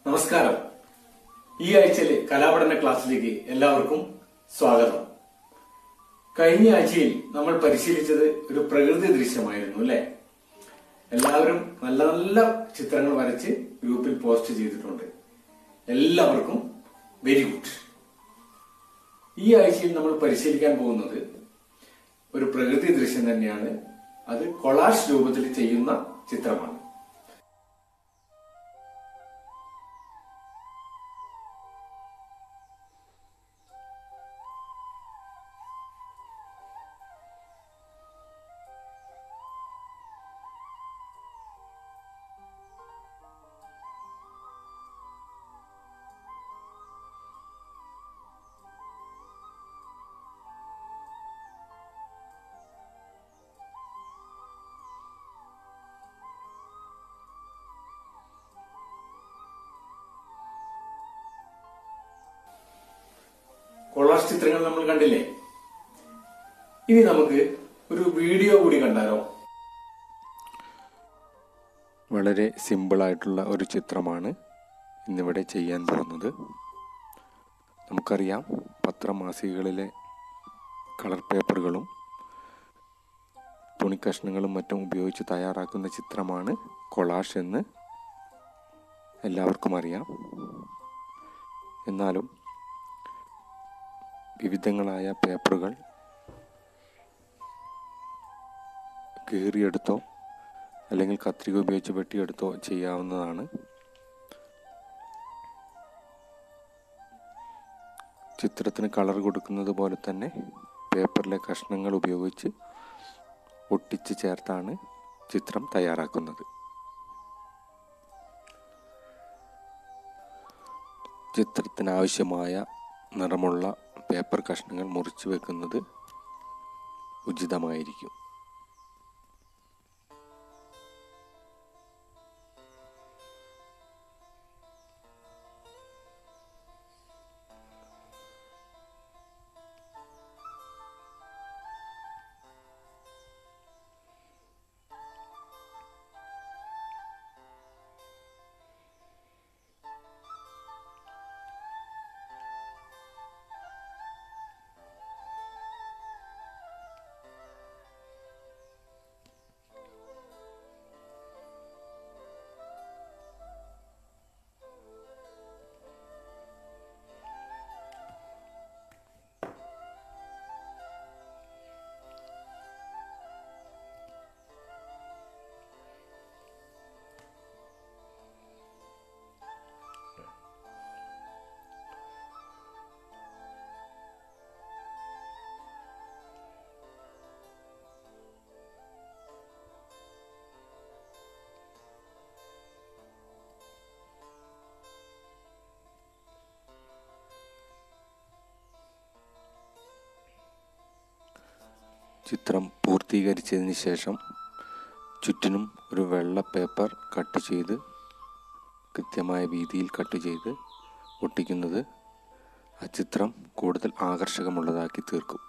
നമസ്കാരം ഈ ആഴ്ചയിലെ കലാപഠന ക്ലാസ്സിലേക്ക് എല്ലാവർക്കും സ്വാഗതം കഴിഞ്ഞ ആഴ്ചയിൽ നമ്മൾ പരിശീലിച്ചത് ഒരു പ്രകൃതി ദൃശ്യമായിരുന്നു അല്ലെ എല്ലാവരും നല്ല നല്ല ചിത്രങ്ങൾ വരച്ച് ഗ്രൂപ്പിൽ പോസ്റ്റ് ചെയ്തിട്ടുണ്ട് എല്ലാവർക്കും വെരി ഗുഡ് ഈ ആഴ്ചയിൽ നമ്മൾ പരിശീലിക്കാൻ പോകുന്നത് ഒരു പ്രകൃതി ദൃശ്യം തന്നെയാണ് അത് കൊളാഷ് രൂപത്തിൽ ചെയ്യുന്ന ചിത്രമാണ് കൊളാഷ് ചിത്രങ്ങൾ നമ്മൾ കണ്ടില്ലേ ഇനി നമുക്ക് ഒരു വീഡിയോ കൂടി കണ്ടാലോ വളരെ സിമ്പിളായിട്ടുള്ള ഒരു ചിത്രമാണ് ഇന്നിവിടെ ചെയ്യാൻ പോകുന്നത് നമുക്കറിയാം പത്രമാസികകളിലെ കളർ പേപ്പറുകളും തുണിക്കഷ്ണങ്ങളും മറ്റും ഉപയോഗിച്ച് തയ്യാറാക്കുന്ന ചിത്രമാണ് കൊളാഷ് എന്ന് എല്ലാവർക്കും അറിയാം എന്നാലും വിവിധങ്ങളായ പേപ്പറുകൾ കീറിയെടുത്തോ അല്ലെങ്കിൽ കത്രിക ഉപയോഗിച്ച് വെട്ടിയെടുത്തോ ചെയ്യാവുന്നതാണ് ചിത്രത്തിന് കളർ കൊടുക്കുന്നത് പോലെ തന്നെ പേപ്പറിലെ കഷ്ണങ്ങൾ ഉപയോഗിച്ച് ഒട്ടിച്ച് ചേർത്താണ് ചിത്രം തയ്യാറാക്കുന്നത് ചിത്രത്തിനാവശ്യമായ നിറമുള്ള പേപ്പർ കഷ്ണങ്ങൾ മുറിച്ച് വെക്കുന്നത് ഉചിതമായിരിക്കും ചിത്രം പൂർത്തീകരിച്ചതിന് ശേഷം ചുറ്റിനും ഒരു വെള്ള പേപ്പർ കട്ട് ചെയ്ത് കൃത്യമായ വീതിയിൽ കട്ട് ചെയ്ത് ഒട്ടിക്കുന്നത് ആ ചിത്രം കൂടുതൽ ആകർഷകമുള്ളതാക്കി തീർക്കും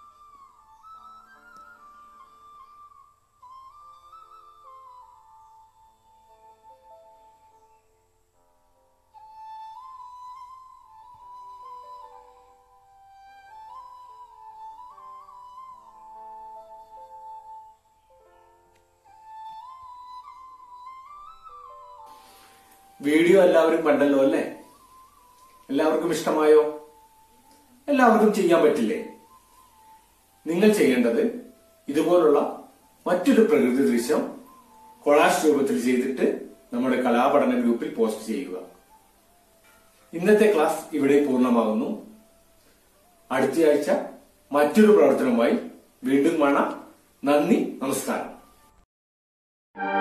വീഡിയോ എല്ലാവരും കണ്ടല്ലോ അല്ലേ എല്ലാവർക്കും ഇഷ്ടമായോ എല്ലാവർക്കും ചെയ്യാൻ പറ്റില്ലേ നിങ്ങൾ ചെയ്യേണ്ടത് ഇതുപോലുള്ള മറ്റൊരു പ്രകൃതി ദൃശ്യം കൊളാഷ് രൂപത്തിൽ ചെയ്തിട്ട് നമ്മുടെ കലാപഠന ഗ്രൂപ്പിൽ പോസ്റ്റ് ചെയ്യുക ഇന്നത്തെ ക്ലാസ് ഇവിടെ പൂർണ്ണമാകുന്നു അടുത്തയാഴ്ച മറ്റൊരു പ്രവർത്തനവുമായി വീണ്ടും കാണാം നന്ദി നമസ്കാരം